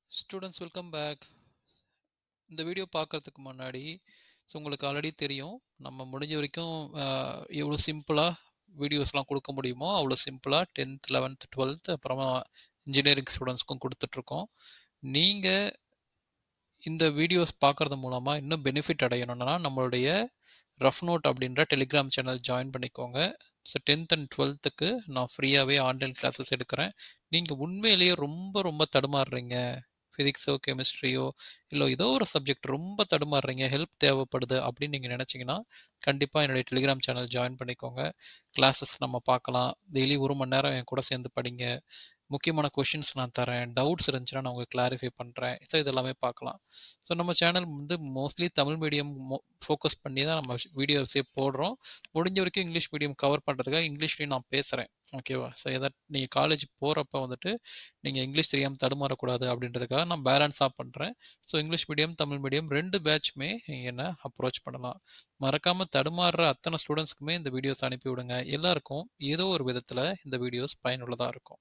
students welcome back இந்த video பார்க்கறதுக்கு முன்னாடி ஸோ உங்களுக்கு ஆல்ரெடி தெரியும் நம்ம முடிஞ்ச வரைக்கும் அஹ், எவ்வளோ சிம்பிளாக வீடியோஸ்லாம் கொடுக்க முடியுமோ அவ்வளோ சிம்பிளாக டென்த் லெவன்த் டுவெல்த் அப்புறமா இன்ஜினியரிங் ஸ்டூடெண்ட்ஸ்க்கும் கொடுத்துட்ருக்கோம் நீங்கள் இந்த வீடியோஸ் பார்க்கறது மூலமாக இன்னும் பெனிஃபிட் அடையணும்னா நம்மளுடைய ரஃப் நோட் அப்படின்ற டெலிகிராம் சேனல் ஜாயின் பண்ணிக்கோங்க ஸோ டென்த் அண்ட் டுவெல்த்துக்கு நான் ஃப்ரீயாகவே ஆன்லைன் கிளாஸஸ் எடுக்கிறேன் நீங்கள் உண்மையிலேயே ரொம்ப ரொம்ப தடுமாறுறீங்க ஃபிசிக்ஸோ கெமிஸ்ட்ரியோ இல்லை ஏதோ ஒரு சப்ஜெக்ட் ரொம்ப தடுமாறுறீங்க ஹெல்ப் தேவைப்படுது அப்படின்னு நீங்கள் நினச்சிங்கன்னா கண்டிப்பாக என்னுடைய டெலிகிராம் சேனல் ஜாயின் பண்ணிக்கோங்க கிளாஸஸ் நம்ம பார்க்கலாம் டெய்லி ஒரு மணி நேரம் என் கூட சேர்ந்து படிங்க முக்கியமான கொஷின்ஸ் நான் தரேன் டவுட்ஸ் இருந்துச்சுன்னா நான் உங்களுக்கு கிளாரிஃபை பண்ணுறேன் ஸோ இதெல்லாமே பார்க்கலாம் ஸோ நம்ம சேனல் வந்து மோஸ்ட்லி தமிழ் மீடியம் ஃபோக்கஸ் பண்ணி தான் நம்ம வீடியோஸே போடுறோம் முடிஞ்ச வரைக்கும் இங்கிலீஷ் மீடியம் கவர் பண்ணுறதுக்காக இங்கிலீஷ்லேயும் நான் பேசுகிறேன் ஓகேவா ஸோ எதாவது நீங்கள் காலேஜ் போகிறப்ப வந்துட்டு நீங்கள் இங்கிலீஷ் தெரியாமல் தடுமாறக்கூடாது அப்படின்றதுக்காக நான் பேலன்ஸாக பண்ணுறேன் so English medium Tamil medium ரெண்டு பேட்ச்மே நீங்கள் என்ன அப்ரோச் பண்ணலாம் மறக்காமல் தடுமாறுற அத்தனை ஸ்டூடெண்ட்ஸ்க்குமே இந்த வீடியோஸ் அனுப்பி விடுங்க எல்லாருக்கும் ஏதோ ஒரு விதத்தில் இந்த வீடியோஸ் பயனுள்ளதாக இருக்கும்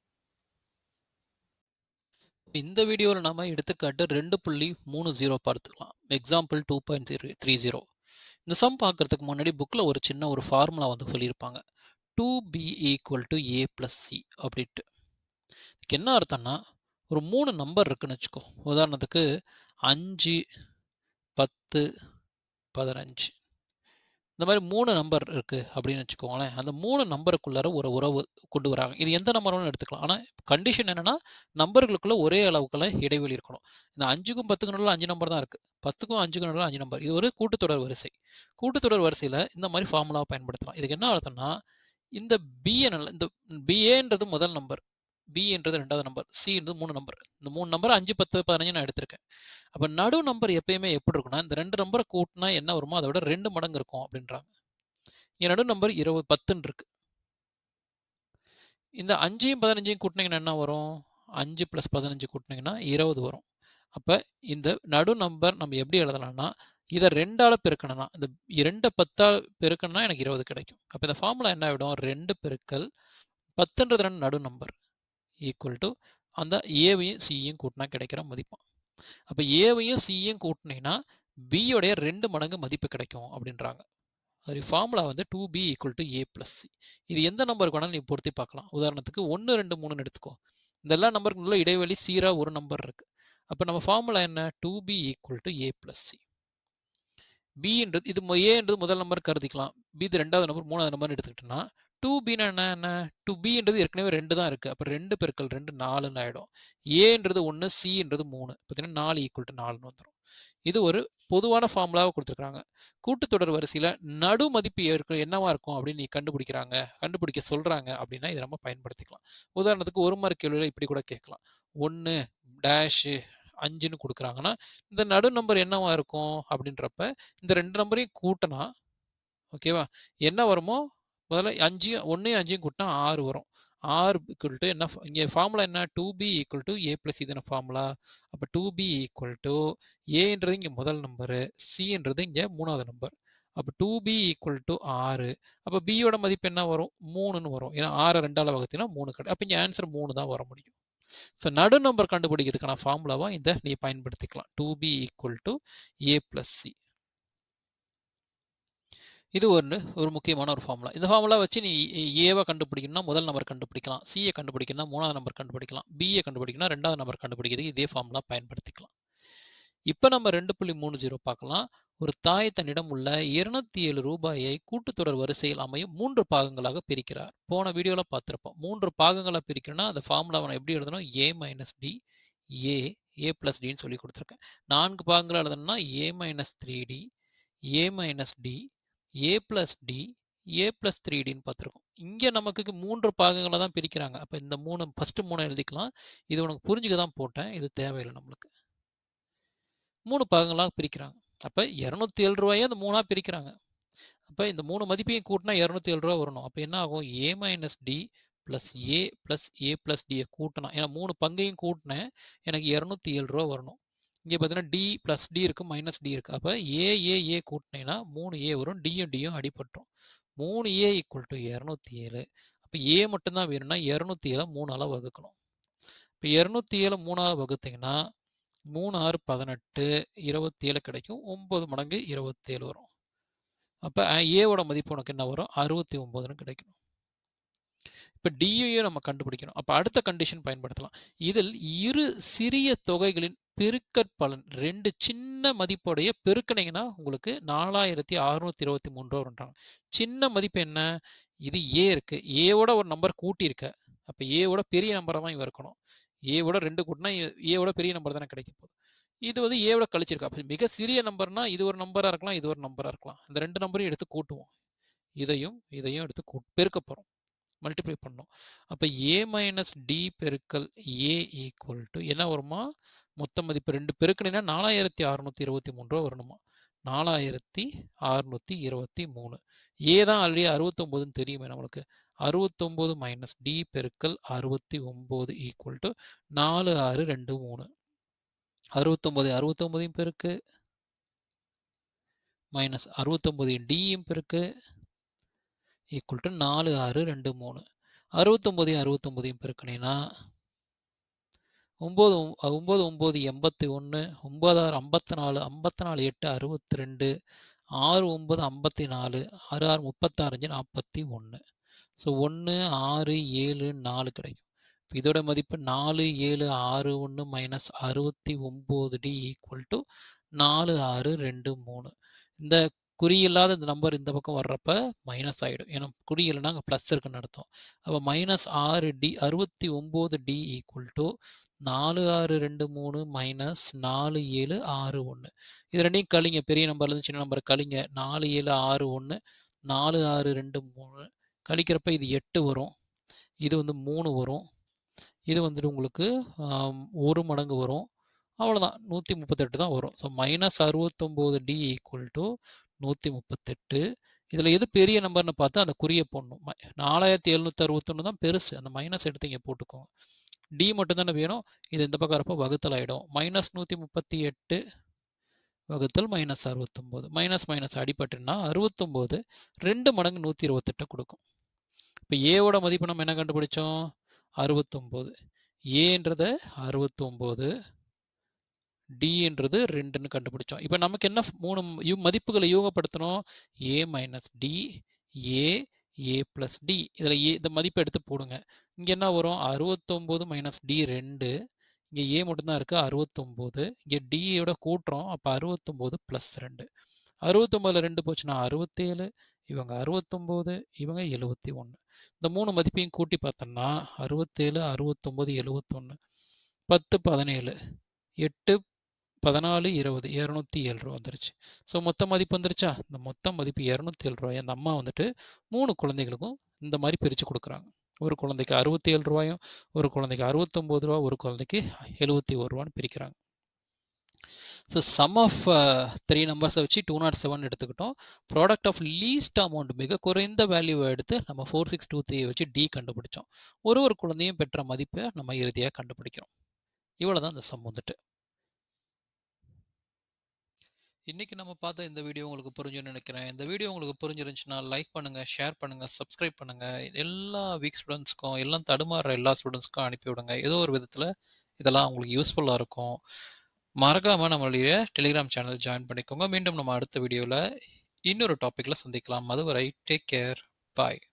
இந்த வீடியோவில் நாம எடுத்துக்காட்டு ரெண்டு புள்ளி மூணு ஜீரோ பார்த்துக்கலாம் example two point zero three zero இந்த சம் பார்க்கறதுக்கு முன்னாடி புக்கில் ஒரு சின்ன ஒரு ஃபார்முலா வந்து சொல்லியிருப்பாங்க two B equal to A plus C அப்படின்ட்டு இதுக்கு என்ன அர்த்தம்னா ஒரு மூணு நம்பர் இருக்குன்னு வச்சுக்கோ உதாரணத்துக்கு அஞ்சு பத்து பதினஞ்சு இந்த மாதிரி மூணு நம்பர் இருக்குது அப்படின்னு வச்சுக்கோங்களேன் அந்த மூணு நம்பருக்குள்ளார ஒரு உறவு கொண்டு வராங்க இது எந்த நம்பரும் எடுத்துக்கலாம் ஆனால் கண்டிஷன் என்னென்னா நம்பர்களுக்குள்ள ஒரே அளவுக்குள்ள இடைவெளி இருக்கணும் இந்த அஞ்சுக்கும் பத்துக்கும் நடுவில் அஞ்சு நம்பர் தான் இருக்குது பத்துக்கும் அஞ்சுக்கும் நடுவில் அஞ்சு நம்பர் இது ஒரு கூட்டுத்தொடர் வரிசை கூட்டுத்தொடர் வரிசையில் இந்த மாதிரி ஃபார்முலா பயன்படுத்தலாம் இதுக்கு என்ன அர்த்தம்னா இந்த பிஎன்எல் இந்த பிஏன்றது முதல் நம்பர் பின்றது ரெண்டாவது நம்பர் சின்றது மூணு நம்பர் இந்த மூணு நம்பர் அஞ்சு பத்து பதினஞ்சு நான் எடுத்திருக்கேன் அப்போ நடு நம்பர் எப்பயுமே எப்படி இருக்கும்னா இந்த ரெண்டு நம்பரை கூட்டினா என்ன வருமோ அதை விட ரெண்டு மடங்கு இருக்கும் அப்படின்றாங்க இங்கே நடு நம்பர் இருபது பத்துன்னு இருக்கு இந்த அஞ்சையும் பதினஞ்சையும் கூட்டினீங்கன்னா என்ன வரும் அஞ்சு ப்ளஸ் பதினஞ்சு கூட்டினீங்கன்னா இருபது வரும் அப்போ இந்த நடு நம்பர் நம்ம எப்படி எழுதலாம்னா இதை ரெண்டால பெருக்கணும்னா இந்த ரெண்டை பத்தால் பெருக்கணும்னா எனக்கு இருபது கிடைக்கும் அப்போ இந்த ஃபார்முலா என்ன ஆகிடும் ரெண்டு பெருக்கல் பத்துன்றது ரெண்டு நடு நம்பர் ஈக்குவல் டு அந்த ஏவையும் சியையும் கூட்டினா கிடைக்கிற மதிப்பு அப்போ ஏவையும் சியையும் கூட்டினீங்கன்னா பியோடைய ரெண்டு மடங்கு மதிப்பு கிடைக்கும் அப்படின்றாங்க அது ஃபார்முலா வந்து two B equal to A plus C இது எந்த நம்பருக்கு வேணாலும் நீ பொருத்தி பார்க்கலாம் உதாரணத்துக்கு ஒன்று ரெண்டு மூணுன்னு எடுத்துக்கோ இந்த எல்லா நம்பருக்கு உள்ள இடைவெளி சீராக ஒரு நம்பர் இருக்குது அப்போ நம்ம ஃபார்முலா என்ன two B equal to A plus C பின்றது இது ஏன்றது முதல் நம்பர் கருதிக்கலாம் பி இது ரெண்டாவது நம்பர் மூணாவது நம்பர்னு எடுத்துக்கிட்டோம்னா டூ பின்னா என்ன என்ன டூ பின்றது ஏற்கனவே ரெண்டு தான் இருக்குது அப்போ ரெண்டு பெருக்கல் ரெண்டு நாலுன்னு ஆகிடும் ஏன்றது ஒன்று சின்றது மூணு பார்த்தீங்கன்னா நாலு ஈக்குவல் டு நாலுன்னு வந்துடும் இது ஒரு பொதுவான ஃபார்முலாவை கொடுத்துருக்காங்க கூட்டுத்தொடர் வரிசையில் நடு மதிப்பு ஏற்க என்னவா இருக்கும் அப்படின்னு நீ கண்டுபிடிக்கிறாங்க கண்டுபிடிக்க சொல்கிறாங்க அப்படின்னா இதை நம்ம பயன்படுத்திக்கலாம் உதாரணத்துக்கு ஒரு மார்க் கேள்வியில் இப்படி கூட கேட்கலாம் ஒன்று டேஷு அஞ்சுன்னு கொடுக்குறாங்கன்னா இந்த நடு நம்பர் என்னவா இருக்கும் அப்படின்றப்ப இந்த ரெண்டு நம்பரையும் கூட்டினா ஓகேவா என்ன வருமோ முதல்ல அஞ்சையும் ஒன்றையும் அஞ்சையும் கூட்டினா ஆறு வரும் ஆறு ஈக்குவல் டு என்ன இங்கே ஃபார்முலா என்ன two B equal to A plus இதுன ஃபார்முலா அப்போ டூ பி ஈக்குவல் டு ஏன்றது இங்கே முதல் நம்பரு சின்றது இங்கே மூணாவது நம்பர் அப்போ டூ பி ஈக்குவல் டு ஆறு அப்போ பியோட மதிப்பு என்ன வரும் மூணுன்னு வரும் ஏன்னா ஆறு ரெண்டாவது வகுத்தினா மூணு கிடையாது அப்போ இங்கே ஆன்சர் மூணு தான் வர முடியும் ஸோ நடு நம்பர் கண்டுபிடிக்கிறதுக்கான ஃபார்முலாவாக இதை நீ பயன்படுத்திக்கலாம் two B equal to A plus C இது ஒன்று ஒரு முக்கியமான ஒரு ஃபார்முலா இந்த ஃபார்முலா வச்சு நீ ஏவை கண்டுபிடிக்கணும்னா முதல் நம்பர் கண்டுபிடிக்கலாம் சியை கண்டுபிடிக்கணும்னா மூணாவது நம்பர் கண்டுபிடிக்கலாம் பிஏ கண்டுபிடிக்கணும் ரெண்டாவது நம்பர் கண்டுபிடிக்கிறதுக்கு இதே ஃபார்முலா பயன்படுத்திக்கலாம் இப்போ நம்ம ரெண்டு புள்ளி மூணு ஜீரோ பார்க்கலாம் ஒரு தாய் தன்னிடம் உள்ள இருநூத்தி ஏழு ரூபாயை கூட்டுத்தொடர் வரிசையில் அமையும் மூன்று பாகங்களாக பிரிக்கிறார் போன வீடியோவில் பார்த்துருப்போம் மூன்று பாகங்களாக பிரிக்கணும்னா அந்த ஃபார்முலாவை நான் எப்படி எழுதணும் A minus D A A plus டின்னு சொல்லி கொடுத்துருக்கேன் நான்கு பாகங்களாக எழுதணும்னா A minus three D A minus D A plus D A plus three டின்னு பார்த்துருக்கோம் இங்கே நமக்கு மூன்று பாகங்களை தான் பிரிக்கிறாங்க அப்போ இந்த மூணு ஃபஸ்ட்டு மூணு எழுதிக்கலாம் இது உனக்கு புரிஞ்சுக்க தான் போட்டேன் இது தேவையில்லை நம்மளுக்கு மூணு பாகங்களாக பிரிக்கிறாங்க அப்போ இரநூத்தி ஏழு ரூபாயே அந்த மூணாக பிரிக்கிறாங்க அப்போ இந்த மூணு மதிப்பையும் கூட்டினா இரநூத்தி ஏழு ரூபா வரணும் அப்போ என்ன ஆகும் A minus D plus A plus A plus டியை கூட்டணும் ஏன்னா மூணு பங்கையும் கூட்டினேன் எனக்கு இரநூத்தி ஏழு ரூபா வரணும் இங்கே பார்த்தீங்கன்னா டி ப்ளஸ் டி இருக்குது மைனஸ் டி இருக்குது அப்போ ஏ ஏ ஏ கூட்டினீங்கன்னா மூணு ஏ வரும் டியும் டியும் அடிபட்டுரும் மூணு ஏ ஈக்குவல் டு இரநூத்தி ஏழு அப்போ ஏ மட்டும்தான் வேணும்னா இரநூத்தி ஏழை மூணால் வகுக்கணும் இப்போ இரநூத்தி ஏழு மூணாவது வகுத்தீங்கன்னா மூணு ஆறு பதினெட்டு இருபத்தி ஏழு கிடைக்கும் ஒம்பது மடங்கு இருபத்தேழு வரும் அப்போ ஏவோட மதிப்பு உனக்கு என்ன வரும் அறுபத்தி ஒம்போதுன்னு கிடைக்கும் இப்போ டியூயும் நம்ம கண்டுபிடிக்கணும் அப்போ அடுத்த கண்டிஷன் பயன்படுத்தலாம் இதில் இரு சிறிய தொகைகளின் பெருக்கற் பலன் ரெண்டு சின்ன மதிப்புடைய பெருக்கினீங்கன்னா உங்களுக்கு நாலாயிரத்தி அறுநூத்தி இருபத்தி மூணு ரூபா வருன்றாங்க சின்ன மதிப்பு என்ன இது ஏ இருக்கு ஏவோட ஒரு நம்பர் கூட்டி இருக்க அப்போ ஏவோட பெரிய நம்பராக தான் இவன் இருக்கணும் ஏவோட ரெண்டு கூட்டினா ஏவோட பெரிய நம்பர் தானே கிடைக்க போகுது இது வந்து ஏவோட கழிச்சிருக்கா அப்போ மிக சிறிய நம்பர்னா இது ஒரு நம்பராக இருக்கலாம் இது ஒரு நம்பராக இருக்கலாம் இந்த ரெண்டு நம்பரையும் எடுத்து கூட்டுவோம் இதையும் இதையும் எடுத்து கூ பெருக்க போகிறோம் மல்டிப்ளை பண்ணோம் அப்போ ஏ மைனஸ் டி பெருக்கல் ஏ ஈக்குவல் டு என்ன வருமா மொத்த மதிப்பு ரெண்டு பெருக்கணினா நாலாயிரத்தி அறுநூத்தி இருபத்தி மூணு ரூபா வரணுமா நாலாயிரத்தி அறுநூத்தி இருபத்தி மூணு ஏ தான் ஆல்ரெடி அறுபத்தொம்போதுன்னு தெரியுமே நம்மளுக்கு அறுபத்தொம்போது மைனஸ் டி பெருக்கல் அறுபத்தி ஒம்பது ஈக்குவல் டு நாலு ஆறு ரெண்டு மூணு அறுபத்தொம்போது அறுபத்தொம்போதையும் பெருக்கு மைனஸ் அறுபத்தொம்போது டியும் பெருக்கு ஈக்குவல் டு நாலு ஆறு ரெண்டு மூணு அறுபத்தொம்போதையும் அறுபத்தொம்போதையும் பெருக்கினீங்கன்னா ஒம்பது ஒம்பது ஒம்பது எண்பத்தி ஒன்று ஒம்பதாறு ஐம்பத்தி நாலு ஐம்பத்தி நாலு எட்டு அறுபத்தி ரெண்டு ஆறு ஒம்பது ஐம்பத்தி நாலு ஆறு ஆறு முப்பத்தாறஞ்சு நாற்பத்தி ஒன்று ஸோ ஒன்று ஆறு ஏழு நாலு கிடைக்கும் இப்போ இதோட மதிப்பு நாலு ஏழு ஆறு ஒன்று மைனஸ் அறுபத்தி ஒம்பது டி ஈக்குவல் டு நாலு ஆறு ரெண்டு மூணு இந்த குறி இல்லாத இந்த நம்பர் இந்த பக்கம் வர்றப்ப மைனஸ் ஆகிடும் ஏன்னா குறி இல்லைன்னா அங்கே ப்ளஸ் இருக்குன்னு அர்த்தம் அப்போ மைனஸ் ஆறு டி அறுபத்தி ஒம்பது டி ஈக்குவல் டு நாலு ஆறு ரெண்டு மூணு மைனஸ் நாலு ஏழு ஆறு ஒன்று இது ரெண்டையும் கழிங்க பெரிய நம்பர்லேருந்து சின்ன நம்பர் கழிங்க நாலு ஏழு ஆறு ஒன்று நாலு ஆறு ரெண்டு மூணு கழிக்கிறப்ப இது எட்டு வரும் இது வந்து மூணு வரும் இது வந்துட்டு உங்களுக்கு ஒரு மடங்கு வரும் அவ்வளோதான் நூற்றி முப்பத்தெட்டு தான் வரும் ஸோ மைனஸ் அறுபத்தொம்போது டி ஈக்குவல் டு நூற்றி முப்பத்தெட்டு இதில் எது பெரிய நம்பர்னு பார்த்து அந்த குறியை போடணும் நாலாயிரத்தி எழுநூற்றி அறுபத்தொன்று தான் பெருசு அந்த மைனஸ் எடுத்து இங்கே போட்டுக்கோங்க டி மட்டும் தானே வேணும் இது இந்த பக்கம் வரப்போ வகுத்தல் ஆகிடும் மைனஸ் நூற்றி முப்பத்தி எட்டு வகுத்தல் மைனஸ் அறுபத்தொம்போது மைனஸ் மைனஸ் அடிப்பட்டுன்னா அறுபத்தொம்போது ரெண்டு மடங்கு நூற்றி இருபத்தெட்டு கொடுக்கும் இப்போ ஏவோட மதிப்பு நம்ம என்ன கண்டுபிடிச்சோம் அறுபத்தொம்போது ஏன்றத அறுபத்தொம்போது டின்றது ரெண்டுன்னு கண்டுபிடிச்சோம் இப்போ நமக்கு என்ன மூணு யூ மதிப்புகளை யூகப்படுத்தணும் A minus D A A plus D இதில் ஏ இந்த மதிப்பை எடுத்து போடுங்க இங்கே என்ன வரும் அறுபத்தொம்போது மைனஸ் டி ரெண்டு இங்கே ஏ மட்டும்தான் இருக்குது அறுபத்தொம்போது இங்கே டியோட கூட்டுறோம் அப்போ அறுபத்தொம்போது ப்ளஸ் ரெண்டு அறுபத்தொம்போதில் ரெண்டு போச்சுன்னா அறுபத்தேழு இவங்க அறுபத்தொம்போது இவங்க எழுபத்தி ஒன்று இந்த மூணு மதிப்பையும் கூட்டி பார்த்தோம்னா அறுபத்தேழு அறுபத்தொம்போது எழுபத்தொன்று பத்து பதினேழு எட்டு பதினாலு இருபது இரநூத்தி ஏழு ரூபா வந்துருச்சு ஸோ மொத்த மதிப்பு வந்துருச்சா இந்த மொத்த மதிப்பு இரநூத்தி ஏழு ரூபாய் அந்த அம்மா வந்துட்டு மூணு குழந்தைகளுக்கும் இந்த மாதிரி பிரித்து கொடுக்குறாங்க ஒரு குழந்தைக்கு அறுபத்தி ஏழு ரூபாயும் ஒரு குழந்தைக்கு அறுபத்தொம்போது ரூபா ஒரு குழந்தைக்கு எழுபத்தி ஒரு ரூபான்னு பிரிக்கிறாங்க ஸோ சம் ஆஃப் த்ரீ நம்பர்ஸை வச்சு டூ நாட் செவன் எடுத்துக்கிட்டோம் ப்ராடக்ட் ஆஃப் லீஸ்ட் அமௌண்ட் மிக குறைந்த வேல்யூவை எடுத்து நம்ம ஃபோர் சிக்ஸ் டூ த்ரீயை வச்சு டி கண்டுபிடிச்சோம் ஒரு ஒரு குழந்தையும் பெற்ற மதிப்பை நம்ம இறுதியாக கண்டுபிடிக்கிறோம் இவ்வளோ தான் இந்த சம் வந்துட்டு இன்றைக்கி நம்ம பார்த்த இந்த வீடியோ உங்களுக்கு புரிஞ்சுன்னு நினைக்கிறேன் இந்த வீடியோ உங்களுக்கு புரிஞ்சிருந்துச்சுன்னா லைக் பண்ணுங்கள் ஷேர் பண்ணுங்கள் சப்ஸ்கிரைப் பண்ணுங்கள் எல்லா வீக் ஸ்டூடெண்ட்ஸ்க்கும் எல்லாம் தடுமாறுற எல்லா ஸ்டூடெண்ட்ஸ்க்கும் அனுப்பி விடுங்க ஏதோ ஒரு விதத்தில் இதெல்லாம் உங்களுக்கு யூஸ்ஃபுல்லாக இருக்கும் மறக்காமல் நம்மளுடைய டெலிகிராம் சேனல் ஜாயின் பண்ணிக்கோங்க மீண்டும் நம்ம அடுத்த வீடியோவில் இன்னொரு டாப்பிக்கில் சந்திக்கலாம் அதுவரை டேக் கேர் பாய்